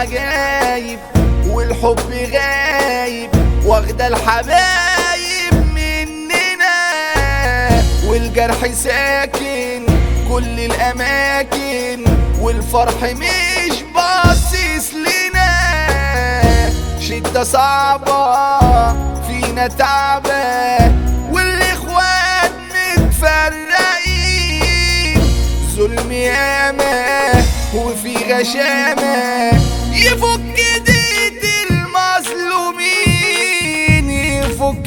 عجايب والحب غايب واخدة الحبايب مننا والجرح ساكن كل الأماكن والفرح مش باصص لنا شدة صعبة فينا تعبة والإخوات متفرقين ظلم ياما وفي غشامة يفك ديت المظلومين يفك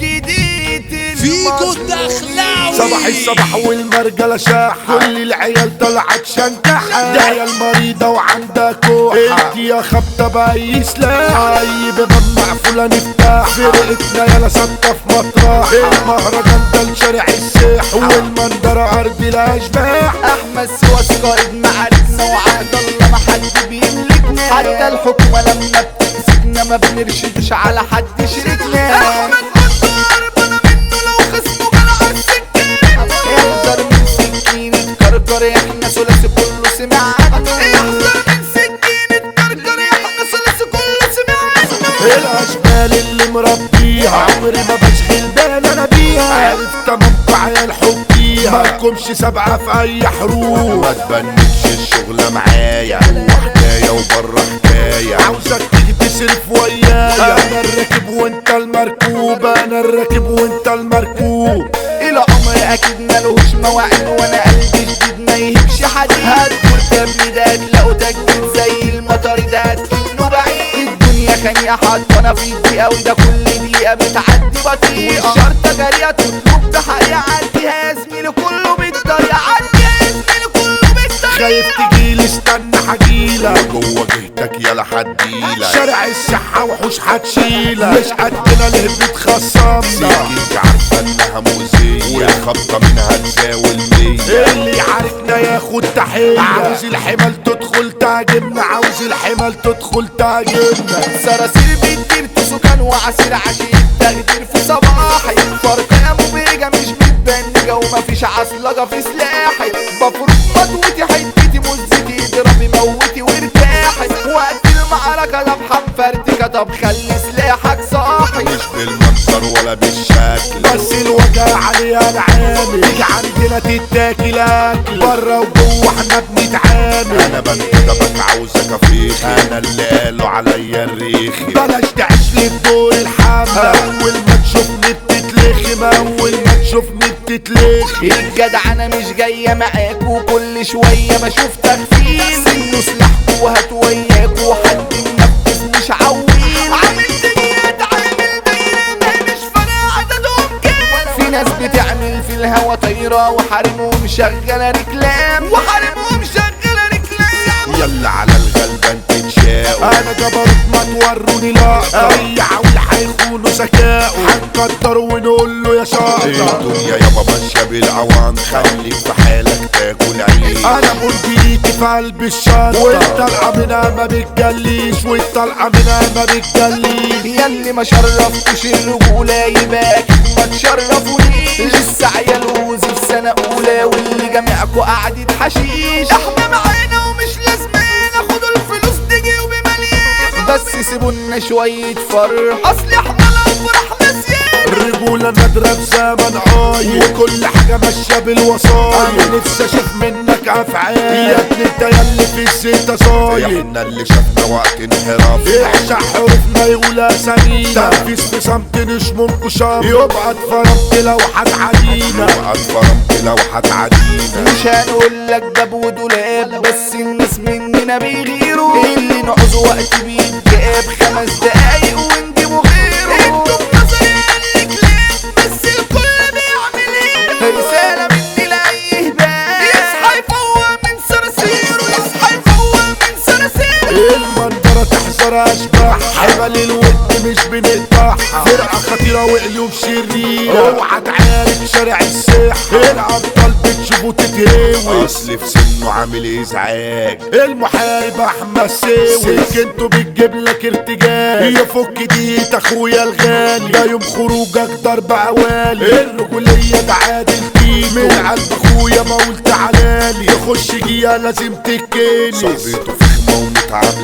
ديت فيكو المظلومين الدخلاوي صباح الصباح والمرجلة شاح كل العيال طلعت شنكحة ده يا المريضة وعندها كوحة انت يا خبطة بأي سلاح اي باب مقفولة نفتح فرقتنا يالا ثابتة في مطرح المهرجان ده لشارع الساح والمنظرة أرض الأشباح احمد سواس قائد معاركنا وعهد الله ما حد بيملكنا حتى الحكومه لما بتمسكنا ما بنرشدش على حد شركنا احمد كنت هربانه منه لو خصمه كان على السكينه احذر من سكينه كركر احنا ثلاثي كله سمع عنه احذر من سكينه كركر احنا ثلاثي كله سمع عنه الاشبال اللي مربيها عمري ما بشغل بالي انا بيها عرفت منطع يا الحبيها مالكمش سبعة في اي حروب ما تبنكش الشغلة معايا وحكاية وبره حكاية عاوزك تيجي تصرف ويايا انا الراكب وانت المركوب انا الراكب وانت المركوب الى عمر اكيد ملوش مواعيد وانا قلبي جديد ما يهبش حديد هتقول كابني ده هتلاقوا تجديد زي المطر ده هتكنه بعيد الدنيا خانية حاطانا في دقيقة وده كل دقيقة بتعدي بطيئة والشرطة جارية تطلب بحقيقة عديها يا زميلي كله بالطريقة عديها يا زميلي كله بالطريقة خايف تجيلي استنى حجيلك جوه جهتك يلا حديلك شارع الصحة وحوش هتشيلك مش قدنا ليه بتخصمنا سيدك عارفة انها مؤذية والخبطة منها تساوي المية اللي يعاركنا ياخد تحية عاوز الحمل تدخل تهاجمنا عاوز الحمل تدخل تهاجمنا صراصير بتطير سكان وعسير عشيق تخدير في صباحي فرقة مبهجة مش متبنجة ومفيش عصلجة في سلاحي بفرض مضوتي حتتي مزتي اضربي موتي وارتاحي وقت المعركة لمحة مفرتكة طب خلي سلاحك صاحي مش بالمنظر ولا بالشكل بس الوجع عليها العامل تيجي عندنا تتاكل اكل بره وجوه احنا بنتعامل انا بنتدبك عاوزك افيخ انا اللي قالوا عليا الريخي بلاش تعيش لي في دور الحملة اول ما تشوفني بتتلخم اول ما تشوفني بتتلخم الجدع انا مش جاية معاك وكل شوية بشوف تغفيل سنه سلاحكوا وهات وياكوا حد منفذ مش عويل عامل دنيا عامل دايرة ما مش فارقة عددهم كام في ناس بتعمل في الهوا طايرة وحارمهم شغالة ركلام وحارمهم شغالة ركلام يلا على الغلبان تتشاقوا انا جبروت ما توروني لقطة اي عول هيخونوا ذكاءه هنقدر ونقول له يا شاطر الدنيا يابا ماشية بالعوام خليك في حالك تاكل عيش انا مديريتي في قلب الشنطة والطلعة منها ما بتجليش والطلعة منها ما بتجليش ياللي ما شرفتوش الرجولة يبقى أكيد ما تشرفونيش لسه عيال وزي في سنة أولى واللي جامعكوا قعدة حشيش احنا معانا ومش لازمين خدوا الفلوس دي جيوبي مليان بس سيبونا شوية فرح أصل احنا لو فرحنا زيادة الرجولة نادرة في زمن عايل وكل حاجة ماشية بالوصايا انا نفسي اشوف منك افعال يا ابني انت ياللي في الزيت صايل احنا اللي شفنا وقت انحراف احشى حروفنا يقول اسامينا تنفيذ في صمت نشمركوا شر يبقى اتفرمت لو هتعدينا وقت فرمت لو هتعدينا مش هنقول لك باب ودولاب بس الناس مننا بيغيروا اللي نعوزه وقت بيتجاب خمس دقايق ونجيبه غيره انتوا بنظري قالك ليه بس الكل بيعمل ايه رسالة مني لأي هبال يصحى يفوق من صراصيره يصحى يفوق من صراصيره المنظرة تحذر اشباح حبل الود مش بنقطعها فرقة خطيرة وقلوب شريرة اوعى تعارك شارع الساح الابطال بتشوفوا تتهوي اصل في سنه عامل ازعاج المحارب احمد ساوي سكنته بتجيب لك ارتجال يفك ديت اخويا الغالي ده يوم خروجك ضرب عوالي الرجولية ده عادل فيك من قلب اخويا ما قلت علالي يخش جيا لازم تكيني صاحبته فخمة ومتعاملين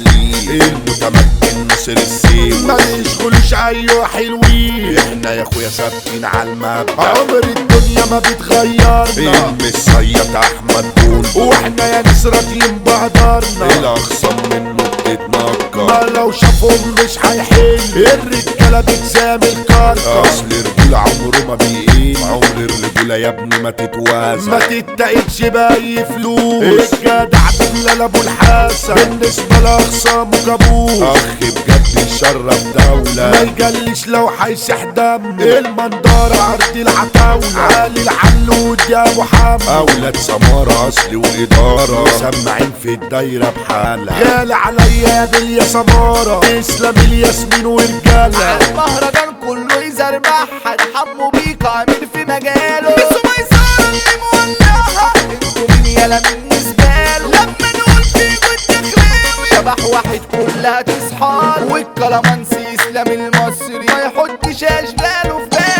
المتمكن نصر السيف ما يشغلوش ايوه حلوين احنا يا اخويا ثابتين على المبدأ عمر الدنيا ما بتغيرنا المصيط احمد بون واحنا يا ناس راضيين بقدرنا الاخصم منه بتتنكر ما لو شافهم مش هيحل الرجاله بتزامل كاركر اصل الرجولة عمره ما بيقل عمر الرجولة يا ابني ما تتوازن ما تتقلش باي فلوس الجدع بالله ابو الحسن بالنسبه لاخصامه كابوس اخ بجد الشرف دولة ما يجلش لو هيسح دم المنظرة عرض العتاولة علي العلود يا ابو حمد اولاد سمارة اصل وادارة مسمعين في الدايرة بحالها غالي عليا يا دنيا سمارة تسلم الياسمين ورجالة المهرجان كله يزربح حمو بيك عامل في مجاله بس ما يصير اللي مولعها انتوا مين يالا بالنسبة له لما نقول فيكوا الدخلاوي شبح واحد كلها تصحى والكلامانسي اسلام المصري ما يحطش اشباله في باله